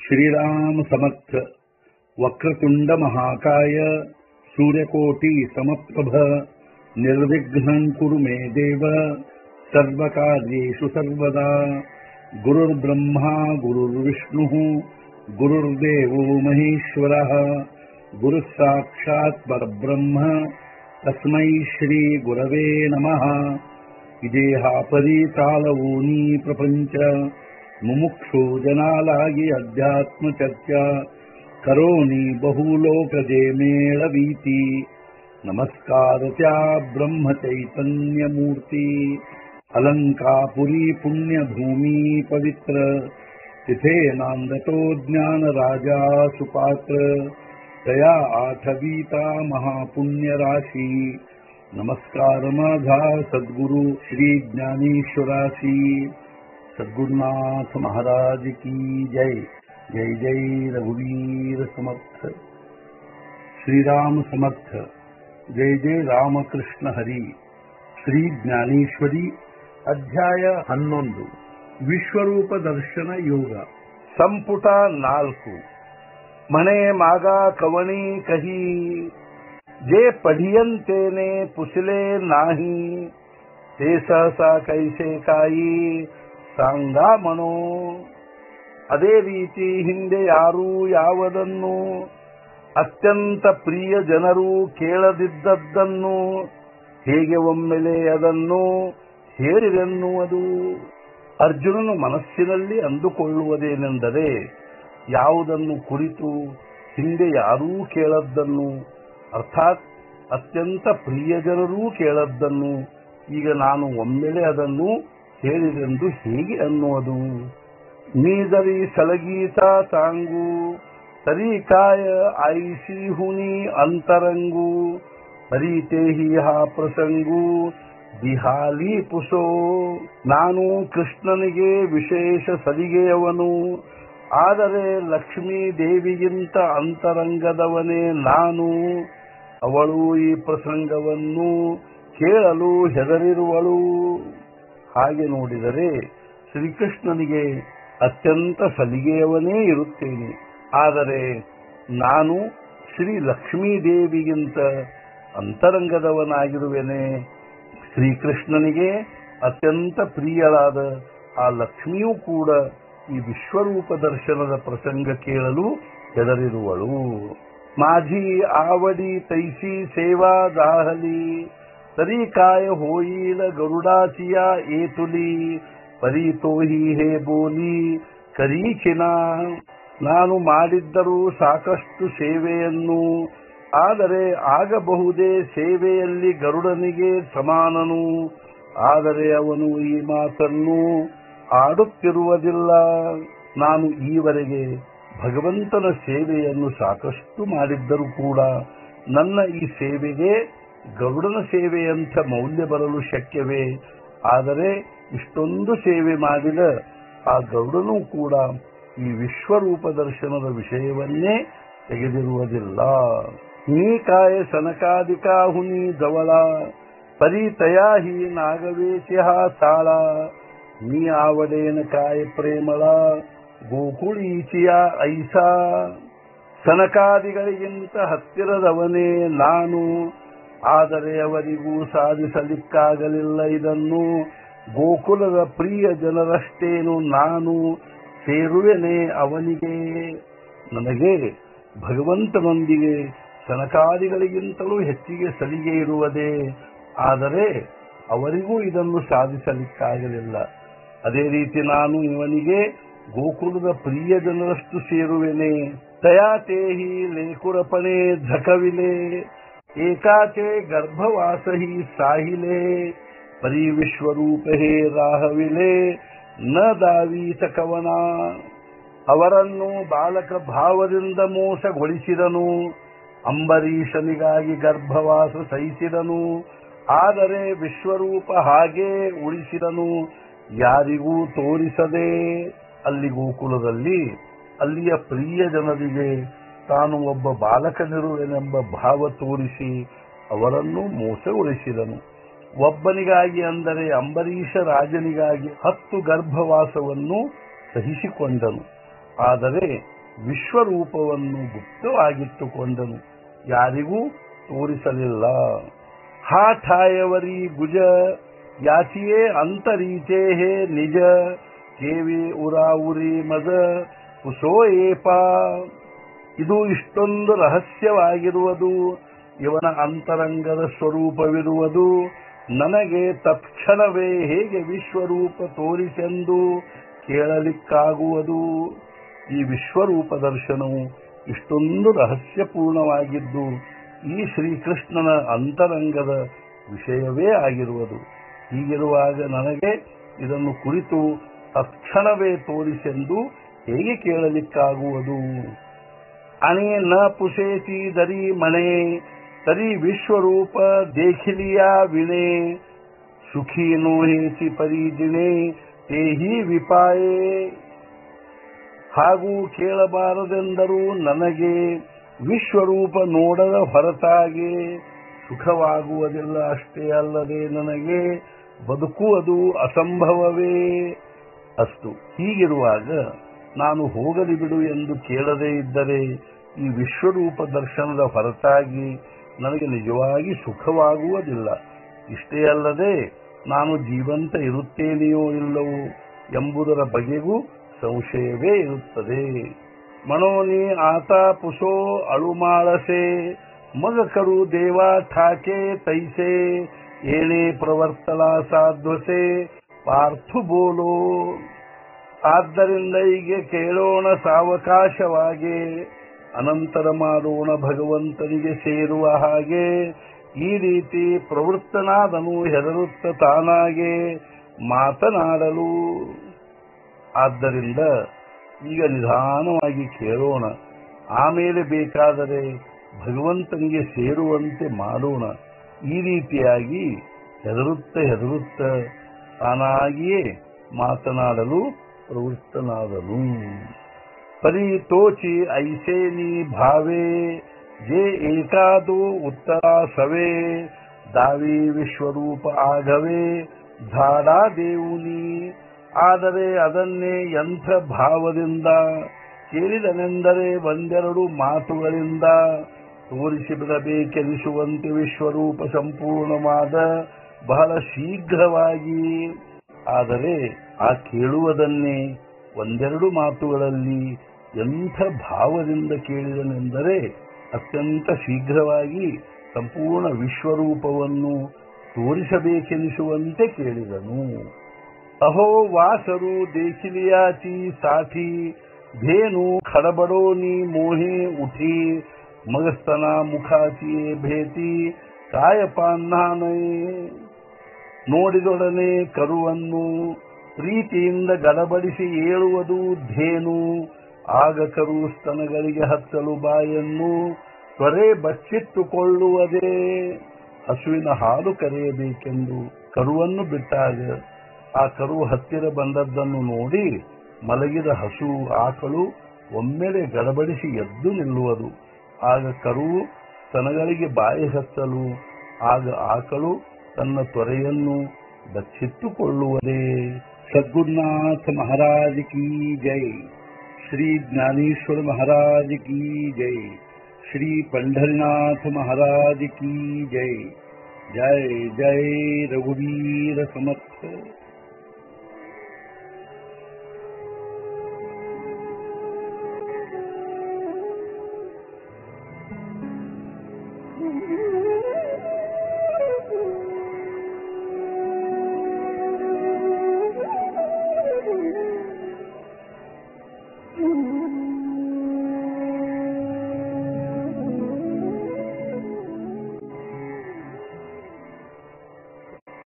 श्रीराम समर्थ वक्रतुंड महाकाय सूर्यकोटि समप्रभ निर्विघ्नं कुरु मे देव सर्वकार्येषु सर्वदा गुरुर्ब्रह्मा गुरुर्विष्णुः गुरुर्देवो महेश्वरः गुरुः साक्षात् परब्रह्म तस्मै श्रीगुरवे नमः ಇದೇಹಾಪರಿ ತಾಳವೂನಿ ಪ್ರಪಂಚ ಮುಮುಕ್ಷು ಜನಾಲಾಗಿ ಅಧ್ಯಾತ್ಮ ಚರ್ಚಾ ಕರೋನಿ ಬಹುಲೋಕಜೆ ಮೇಳವೀತಿ ನಮಸ್ಕಾರ ತ್ಯಾ ಬ್ರಹ್ಮ ಚೈತನ್ಯ ಮೂರ್ತಿ ಅಲಂಕಾಪುರಿ ಪುಣ್ಯ ಭೂಮಿ ಪವಿತ್ರ तिथे नांदतो ज्ञान राजा सुपात्र तया आठवीता महापुण्य राशी नमस्कार माझा सद्गुरु श्री ज्ञानेश्वराशी सद्गुरुनाथ महाराज की जय जय जय रघुवीर समर्थ श्रीराम समर्थ जय जय रामकृष्ण हरी ಶ್ರೀ ಜ್ಞಾನೇಶ್ವರಿ ಅಧ್ಯಾಯ ಹನ್ನೊಂದು ವಿಶ್ವರೂಪ ದರ್ಶನ ಯೋಗ ಸಂಪುಟ ನಾಲ್ಕು ಮನೆ ಮಾಗ ಕವಣಿ ಕಹಿ जे पढियंतेने पुसले नाही ते सहसा कैसे ಕಾಯಿ ಸಾಂಗಾ ಮನೋ ಅದೇ ರೀತಿ ಹಿಂದೆ ಯಾರೂ ಯಾವುದನ್ನು ಅತ್ಯಂತ ಪ್ರಿಯ ಜನರು ಕೇಳದಿದ್ದದ್ದನ್ನು ಹೇಗೆ ಒಮ್ಮೆಲೆ ಅದನ್ನು ಹೇಳಿರೆನ್ನುವುದು ಅರ್ಜುನನು ಮನಸ್ಸಿನಲ್ಲಿ ಅಂದುಕೊಳ್ಳುವುದೇನೆಂದರೆ ಯಾವುದನ್ನು ಕುರಿತು ಹಿಂದೆ ಯಾರೂ ಕೇಳದ್ದನ್ನು ಅರ್ಥಾತ್ ಅತ್ಯಂತ ಪ್ರಿಯ ಜನರೂ ಕೇಳದ್ದನ್ನು ಈಗ ನಾನು ಒಮ್ಮೆಲೆ ಅದನ್ನು ಹೇಳಿದೆಂದು ಹೇಗೆ ಅನ್ನುವುದು ನೀದರಿ ಸಲಗೀತ ಸಾಂಗು ತರೀಕಾಯ ಐಸಿ ಹುನಿ ಅಂತರಂಗು ಹರಿತೇಹಿ ಹಾ ಪ್ರಸಂಗು ದಿಹಾಲಿ ಪುಸೋ ನಾನು ಕೃಷ್ಣನಿಗೆ ವಿಶೇಷ ಸಲಿಗೆಯವನು ಆದರೆ ಲಕ್ಷ್ಮೀ ದೇವಿಗಿಂತ ಅಂತರಂಗದವನೇ ನಾನು ಅವಳು ಈ ಪ್ರಸಂಗವನ್ನು ಕೇಳಲು ಹೆದರಿರುವಳು ಹಾಗೆ ನೋಡಿದರೆ ಶ್ರೀಕೃಷ್ಣನಿಗೆ ಅತ್ಯಂತ ಸಲಿಗೆಯವನೇ ಇರುತ್ತೇನೆ ಆದರೆ ನಾನು ಶ್ರೀ ಲಕ್ಷ್ಮೀ ದೇವಿಗಿಂತ ಅಂತರಂಗದವನಾಗಿರುವೆನೆ ಶ್ರೀಕೃಷ್ಣನಿಗೆ ಅತ್ಯಂತ ಪ್ರಿಯಳಾದ ಆ ಲಕ್ಷ್ಮಿಯೂ ಕೂಡ ಈ ವಿಶ್ವರೂಪ ದರ್ಶನದ ಪ್ರಸಂಗ ಕೇಳಲು ಹೆದರಿರುವಳು माझी आवडी तैसी सेवा दाहली तरी काय होईल गरुडाचिया ಏತುಲಿ ಪರಿ ತೋಹಿ ಹೇ ಬೋಲಿ ಕರೀಚಿನ ನಾನು ಮಾಡಿದ್ದರೂ ಸಾಕಷ್ಟು ಸೇವೆಯನ್ನು ಆದರೆ ಆಗಬಹುದೇ ಸೇವೆಯಲ್ಲಿ ಗರುಡನಿಗೆ ಸಮಾನನು ಆದರೆ ಅವನು ಈ ಮಾತನ್ನು ಆಡುತ್ತಿರುವುದಿಲ್ಲ ನಾನು ಈವರೆಗೆ ಭಗವಂತನ ಸೇವೆಯನ್ನು ಸಾಕಷ್ಟು ಮಾಡಿದ್ದರೂ ಕೂಡ ನನ್ನ ಈ ಸೇವೆಗೆ ಗರುಡನ ಸೇವೆಯಂಥ ಮೌಲ್ಯ ಬರಲು ಶಕ್ಯವೇ ಆದರೆ ಇಷ್ಟೊಂದು ಸೇವೆ ಮಾಡಿದ ಆ ಗರುಡನೂ ಕೂಡ ಈ ವಿಶ್ವರೂಪ ದರ್ಶನದ ವಿಷಯವನ್ನೇ ತೆಗೆದಿರುವುದಿಲ್ಲ ನೀ ಕಾಯ ಸನಕಾದಿಕಾ ಹುನಿ ದವಳ ಪರಿತಯಾ ಹಿ ನಾಗವೇಶಿಹ ತಾಳ ನೀ ಆವಡೇನ ಕಾಯ ಪ್ರೇಮಳ ಗೋಕುಳೀಚಿಯ ಐಸಾ ಸನಕಾದಿಗಳಿಗಿಂತ ಹತ್ತಿರದವನೇ ನಾನು ಆದರೆ ಅವರಿಗೂ ಸಾಧಿಸಲಿಕ್ಕಾಗಲಿಲ್ಲ ಇದನ್ನು ಗೋಕುಲದ ಪ್ರಿಯ ಜನರಷ್ಟೇನು ನಾನು ಸೇರುವೆನೆ ಅವನಿಗೆ ನನಗೆ ಭಗವಂತನೊಂದಿಗೆ ಸನಕಾದಿಗಳಿಗಿಂತಲೂ ಹೆಚ್ಚಿಗೆ ಸಲಿಗೆ ಇರುವುದೇ ಆದರೆ ಅವರಿಗೂ ಇದನ್ನು ಸಾಧಿಸಲಿಕ್ಕಾಗಲಿಲ್ಲ ಅದೇ ರೀತಿ ನಾನು ಇವನಿಗೆ ಗೋಕುಲದ ಪ್ರಿಯ ಜನರಷ್ಟು ಸೇರುವೆನೆ ತಯಾತೇಹಿ ಲೇಕುರಪಣೆ ಝಕವಿಲೆ ಏಕಾಚೆ ಗರ್ಭವಾಸಹಿ ಸಾಹಿಲೆ ಪರಿ ವಿಶ್ವರೂಪ ಹೇ ರಾಹವಿಲೆ ನ ದಾವೀತ ಕವನ ಅವರನ್ನು ಬಾಲಕ ಭಾವದಿಂದ ಮೋಸಗೊಳಿಸಿದನು ಅಂಬರೀಷನಿಗಾಗಿ ಗರ್ಭವಾಸ ಸಹಿಸಿದನು ಆದರೆ ವಿಶ್ವರೂಪ ಹಾಗೇ ಉಳಿಸಿದನು ಯಾರಿಗೂ ತೋರಿಸದೆ ಅಲ್ಲಿ ಗೋಕುಲದಲ್ಲಿ ಅಲ್ಲಿಯ ಪ್ರಿಯ ಜನರಿಗೆ ತಾನು ಒಬ್ಬ ಬಾಲಕನಿರುವೆನೆಂಬ ಭಾವ ತೋರಿಸಿ ಅವರನ್ನು ಮೋಸಗೊಳಿಸಿದನು ಒಬ್ಬನಿಗಾಗಿ ಅಂದರೆ ಅಂಬರೀಷ ರಾಜನಿಗಾಗಿ ಹತ್ತು ಗರ್ಭವಾಸವನ್ನು ಸಹಿಸಿಕೊಂಡನು ಆದರೆ ವಿಶ್ವರೂಪವನ್ನು ಗುಪ್ತವಾಗಿಟ್ಟುಕೊಂಡನು ಯಾರಿಗೂ ತೋರಿಸಲಿಲ್ಲ ಹಾಠಾಯವರಿ ಗುಜ ಯಾಚಿಯೇ ಅಂತರೀಚೇಹೇ ನಿಜ ಕೇವಿ ಉರಾವುರಿ ಮದ ಕುಸೋ ಏಪ ಇದು ಇಷ್ಟೊಂದು ರಹಸ್ಯವಾಗಿರುವುದು ಇವನ ಅಂತರಂಗದ ಸ್ವರೂಪವಿರುವುದು ನನಗೆ ತತ್ಕ್ಷಣವೇ ಹೇಗೆ ವಿಶ್ವರೂಪ ತೋರಿಸೆಂದು ಕೇಳಲಿಕ್ಕಾಗುವುದು ಈ ವಿಶ್ವರೂಪ ದರ್ಶನವು ಇಷ್ಟೊಂದು ರಹಸ್ಯಪೂರ್ಣವಾಗಿದ್ದು ಈ ಶ್ರೀಕೃಷ್ಣನ ಅಂತರಂಗದ ವಿಷಯವೇ ಆಗಿರುವುದು ಹೀಗಿರುವಾಗ ನನಗೆ ಇದನ್ನು ಕುರಿತು ತಕ್ಷಣವೇ ತೋರಿಸೆಂದು ಹೇಗೆ ಕೇಳಲಿಕ್ಕಾಗುವುದು ಅಣೆ ನ ಪುಷೇತಿ ದರಿ ಮಣೆ ತರಿ ವಿಶ್ವರೂಪ ದೇಖಿಲಿಯಾ ವಿಣೆ ಸುಖಿ ನೋಹೇಸಿ ಪರಿಜಿಣೆ ತೇಹಿ ವಿಪಾಯೇ ಹಾಗೂ ಕೇಳಬಾರದೆಂದರೂ ನನಗೆ ವಿಶ್ವರೂಪ ನೋಡದ ಹೊರತಾಗಿ ಸುಖವಾಗುವುದಿಲ್ಲ ಅಷ್ಟೇ ಅಲ್ಲದೆ ನನಗೆ ಬದುಕುವುದು ಅಸಂಭವವೇ ಅಷ್ಟು ಹೀಗಿರುವಾಗ ನಾನು ಹೋಗಲಿ ಬಿಡು ಎಂದು ಕೇಳದೇ ಇದ್ದರೆ ಈ ವಿಶ್ವರೂಪ ದರ್ಶನದ ಹೊರತಾಗಿ ನನಗೆ ನಿಜವಾಗಿ ಸುಖವಾಗುವುದಿಲ್ಲ ಇಷ್ಟೇ ಅಲ್ಲದೆ ನಾನು ಜೀವಂತ ಇರುತ್ತೇನೆಯೋ ಇಲ್ಲವೋ ಎಂಬುದರ ಬಗೆಗೂ ಸಂಶಯವೇ ಇರುತ್ತದೆ ಮನೋನಿ ಆತ ಪುಸೋ ಅಳುಮಾಳಸೆ ಮಗಕರು ದೇವಾ ಠಾಕೆ ತೈಸೆ ಏನೇ ಪ್ರವರ್ತನ ಸಾಧ್ವಸೆ ಪಾರ್ಥು ಬೋಲೋ ಆದ್ದರಿಂದ ಈಗ ಕೇಳೋಣ ಸಾವಕಾಶವಾಗಿ ಅನಂತರ ಮಾಡೋಣ ಭಗವಂತನಿಗೆ ಸೇರುವ ಹಾಗೆ ಈ ರೀತಿ ಪ್ರವೃತ್ತನಾದನು ಹೆದರುತ್ತ ತಾನಾಗೆ ಮಾತನಾಡಲು ಆದ್ದರಿಂದ ಈಗ ನಿಧಾನವಾಗಿ ಕೇಳೋಣ ಆಮೇಲೆ ಬೇಕಾದರೆ ಭಗವಂತನಿಗೆ ಸೇರುವಂತೆ ಮಾಡೋಣ ಈ ರೀತಿಯಾಗಿ ಹೆದರುತ್ತ ಹೆದರುತ್ತ ತಾನಾಗಿಯೇ ಮಾತನಾಡಲು ಪ್ರವೃತ್ತನಾದನು ಪರಿ ತೋಚಿ ಐಸೇನಿ ಭಾವೇ ಜೇ ಏಕಾದೋ ಉತ್ತರ ಸವೇ ದಾವಿ ವಿಶ್ವರೂಪ ಆಗವೇ ಧಾಡಾ ದೇವುನಿ ಆದರೆ ಅದನ್ನೇ ಯಂತ್ರ ಭಾವದಿಂದ ಕೇಳಿದನೆಂದರೆ ಒಂದೆರಡು ಮಾತುಗಳಿಂದ ತೋರಿಸಿಬಿಡಬೇಕೆನಿಸುವಂತೆ ವಿಶ್ವರೂಪ ಸಂಪೂರ್ಣವಾದ ಬಹಳ ಶೀಘ್ರವಾಗಿ ಆದರೆ ಆ ಕೇಳುವುದನ್ನೇ ಒಂದೆರಡು ಮಾತುಗಳಲ್ಲಿ ಎಂಥ ಭಾವದಿಂದ ಕೇಳಿದನೆಂದರೆ ಅತ್ಯಂತ ಶೀಘ್ರವಾಗಿ ಸಂಪೂರ್ಣ ವಿಶ್ವರೂಪವನ್ನು ತೋರಿಸಬೇಕೆನಿಸುವಂತೆ ಕೇಳಿದನು ಅಹೋ ವಾಸರು ದೇಶಿಲಿಯಾಚಿ ಸಾಠಿ ಧೇನು ಖಡಬಡೋನಿ ಮೋಹೆ ಉಠಿ ಮಗಸ್ತನ ಮುಖಾಚಿಯೇ ಭೇಟಿ ಕಾಯಪಾನ್ನಾನೈ ನೋಡಿದೊಡನೆ ಕರುವನ್ನು ಪ್ರೀತಿಯಿಂದ ಗಡಬಡಿಸಿ ಏಳುವುದು ಧೇನು ಆಗ ಕರು ಸ್ತನಗಳಿಗೆ ಹತ್ತಲು ಬಾಯನ್ನು ತ್ವರೆ ಬಚ್ಚಿಟ್ಟುಕೊಳ್ಳುವುದೇ ಹಸುವಿನ ಹಾಲು ಕರೆಯಬೇಕೆಂದು ಕರುವನ್ನು ಬಿಟ್ಟಾಗ ಆ ಕರು ಹತ್ತಿರ ಬಂದದ್ದನ್ನು ನೋಡಿ ಮಲಗಿದ ಹಸು ಆಕಳು ಒಮ್ಮೆಲೆ ಗಡಬಡಿಸಿ ಎದ್ದು ನಿಲ್ಲುವುದು ಆಗ ಕರು ಸ್ತನಗಳಿಗೆ ಬಾಯಿ ಹಚ್ಚಲು ಆಗ ಆಕಳು ತನ್ನ ತ್ವರೆಯನ್ನು ಬಚ್ಚಿಟ್ಟುಕೊಳ್ಳುವುದೇ ಸದ್ಗುರುನಾಥ ಮಹಾರಾಜ್ ಕಿ ಜೈ ಶ್ರೀ ಜ್ಞಾನೇಶ್ವರ ಮಹಾರಾಜ್ ಕಿ ಜೈ ಶ್ರೀ पंढरीनाथ महाराज की जय जय जय रघुवीर समर्थ